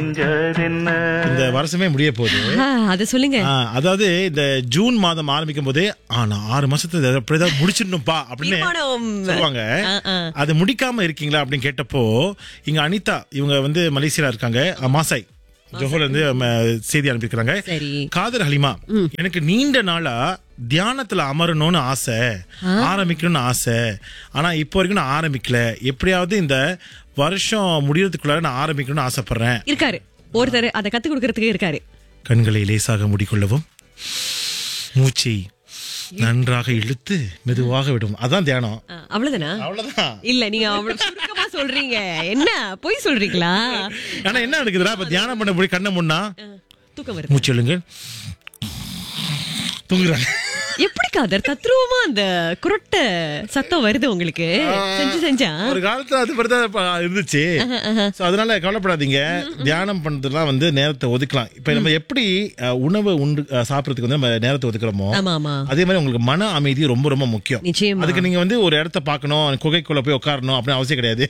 செஞ்சதென்ன இந்த வருஷமே முடிய போகுது ஆ, அத சொல்லுங்க ஆ, அதாவது இந்த ஜூன் மாதம் ஆரம்பிக்கும் போதே ஆ நான் ஆறு மாசத்துல இதை அப்படிதான் முடிச்சிடணும்பா அப்படின்னு தீர்மானம். சொல்லுவாங்க ஆ, ஆ. அது முடிக்காம இருக்கீங்களா அப்படின்னு கேட்டப்போ இங்க அனிதா இவங்க வந்து மலேசியால இருக்காங்க அ, மாசாய் ஜோஹர்ல இருந்து ம, செய்தி அனுப்பியிருக்காங்க சரி. காதர் ஹலிமா எனக்கு நீண்ட நாளா தியானத்துல அமரணும்னு ஆசை ஆரம்பிக்கணும்னு ஆசை ஆனா இப்போ வரைக்கும் நான் ஆரம்பிக்கல எப்படியாவது இந்த வருஷம் முடியறதுக்குள்ளார நான் ஆரம்பிக்கணும்னு ஆசைப்படுறேன் இருக்காரு ஒருத்தர் அதை கத்து கொடுக்கறதுக்கு இருக்காரு கண்களை லேசாக மூடிக்கொள்ளவும் மூச்சை நன்றாக இழுத்து மெதுவாக விடும் அதான் தியானம் ஆ, அவ்வளவுதானா அவ்வளவுதான் இல்ல நீங்க அவ்வளவு சுருக்கமா சொல்றீங்க என்ன பொய் சொல்றீங்களா ஆனா என்ன நடக்குதுடா இப்ப தியானம் பண்ண போய் கண்ணை முன்னா தூக்கம் வருது மூச்சு எழுங்க தூங்குறாங்க எப்படி காதர் தத்ரூபமா அந்த குரட்ட சத்தம் வருது உங்களுக்கு செஞ்சு செஞ்சா ஒரு காலத்துல அது மாதிரிதான் இப்ப இருந்துச்சு So, அதனால கவலைப்படாதீங்க தியானம் பண்றதுலாம் வந்து நேரத்தை ஒதுக்கலாம் இப்ப நம்ம எப்படி அஹ், உணவு உண்டு அஹ், சாப்பிடறதுக்கு வந்து நம்ம நேரத்தை ஒதுக்குறோமோ ஆமா ஆமா அதே மாதிரி உங்களுக்கு மன அமைதி ரொம்ப ரொம்ப முக்கியம் நிச்சயமா அதுக்கு நீங்க வந்து ஒரு இடத்த பார்க்கணும் குகைக்குள்ள போய் உட்காரணும் அப்படின்னு அவசியம் கிடையாது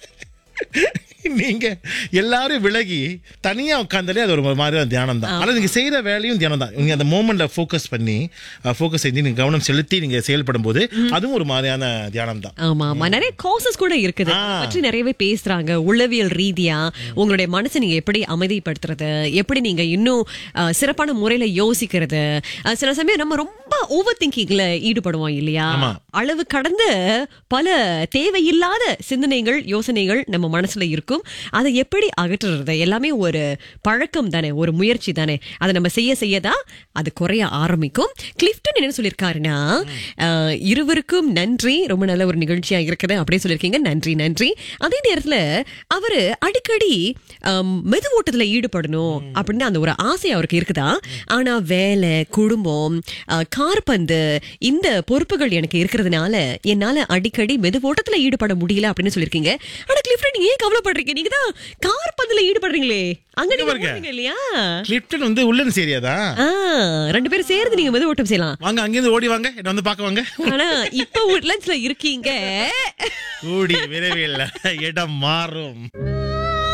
நீங்க எல்லாரும் விலகி தனியா உட்கார்ந்தாலே அது ஒரு மாதிரியான தியானம் தான் ஆனா நீங்க செய்யற வேலையும் தியானம் தான் நீங்க அந்த மூமெண்ட்ல ஃபோக்கஸ் பண்ணி ஃபோக்கஸ் செஞ்சு நீங்க கவனம் செலுத்தி நீங்க செயல்படும் போது அதுவும் ஒரு மாதிரியான தியானம் தான் ஆமா ஆமா நிறைய காசஸ் கூட இருக்குது ஆ. பற்றி நிறையவே பேசுறாங்க உளவியல் ரீதியா உங்களுடைய மனசை நீங்க எப்படி அமைதிப்படுத்துறது எப்படி நீங்க இன்னும் அஹ், சிறப்பான முறையில யோசிக்கிறது அஹ், சில சமயம் நம்ம ரொம்ப ஓவர் திங்கிங்ல ஈடுபடுவோம் இல்லையா ஆமா. அளவு கடந்த பல தேவையில்லாத சிந்தனைகள் யோசனைகள் நம்ம மனசுல இருக்கும் அதை எப்படி அகற்றுறது எல்லாமே ஒரு பழக்கம் தானே ஒரு முயற்சி தானே அதை நம்ம செய்ய செய்யதான் அது குறைய ஆரம்பிக்கும் கிளிஃப்டன் என்ன சொல்லியிருக்காருன்னா அஹ், இருவருக்கும் நன்றி ரொம்ப நல்ல ஒரு நிகழ்ச்சியா இருக்குது அப்படியே சொல்லியிருக்கீங்க நன்றி நன்றி அதே நேரத்துல அவரு அடிக்கடி அம், மெது ஓட்டத்துல ஈடுபடணும் அப்படின்னு அந்த ஒரு ஆசை அவருக்கு இருக்குதா ஆனா வேலை குடும்பம் அஹ், கார்பந்து இந்த பொறுப்புகள் எனக்கு இருக்கிறதுனால என்னால அடிக்கடி மெது ஓட்டத்துல ஈடுபட முடியல அப்படின்னு சொல்லியிருக்கீங்க ஆனா கிளிஃப்டன் நீங்க ஏன் கவலைப்படுறீங்க நீங்க தான் கார்பந்துல ஈடுபடுறீங்களே அங்க நீங்க பாருங்க. போறீங்க இல்லையா கிளிப்டன் வந்து உள்ளன் ஏரியாதா ஆ, ரெண்டு பேரும் சேர்ந்து நீங்க மெது ஓட்டம் செய்யலாம் வாங்க அங்கிருந்து ஓடி வாங்க என்ன வந்து பார்க்க வாங்க ஆனா இப்ப உட்லண்ட்ஸ்ல இருக்கீங்க கூடி விரைவில் இடம் மாறும்